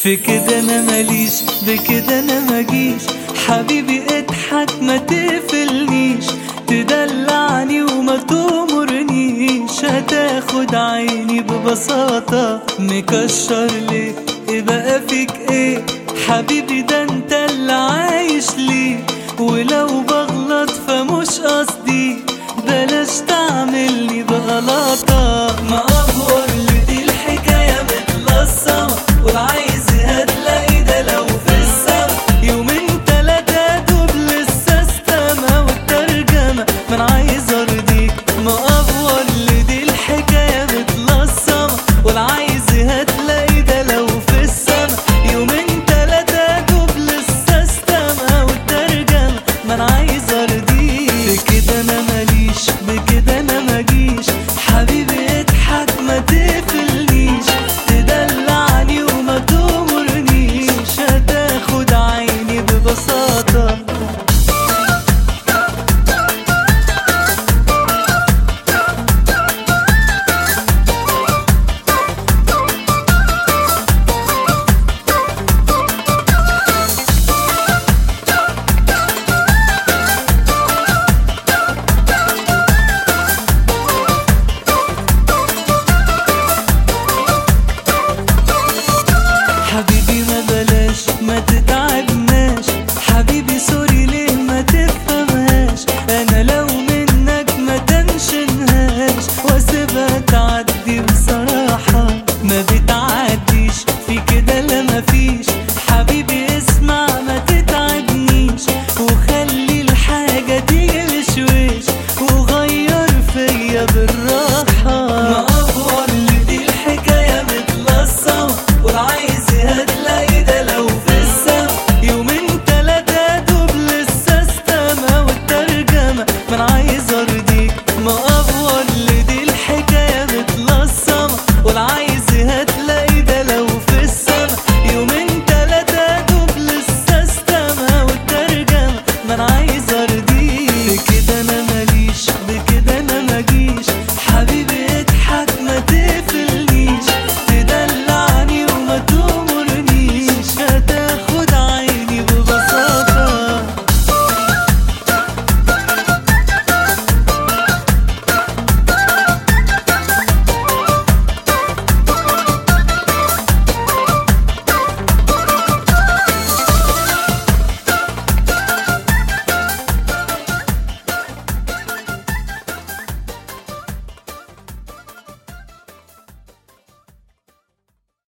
في كده انا ماليش بكده انا مجيش حبيبي اضحك ما تقفلنيش تدلعني وما تأمرنيش هتاخد عيني ببساطة مكشر ليه ايه بقى فيك ايه حبيبي ده انت اللي عايش ليه ولو بغلط فمش قصدي بلاش تعملني بغلطة ما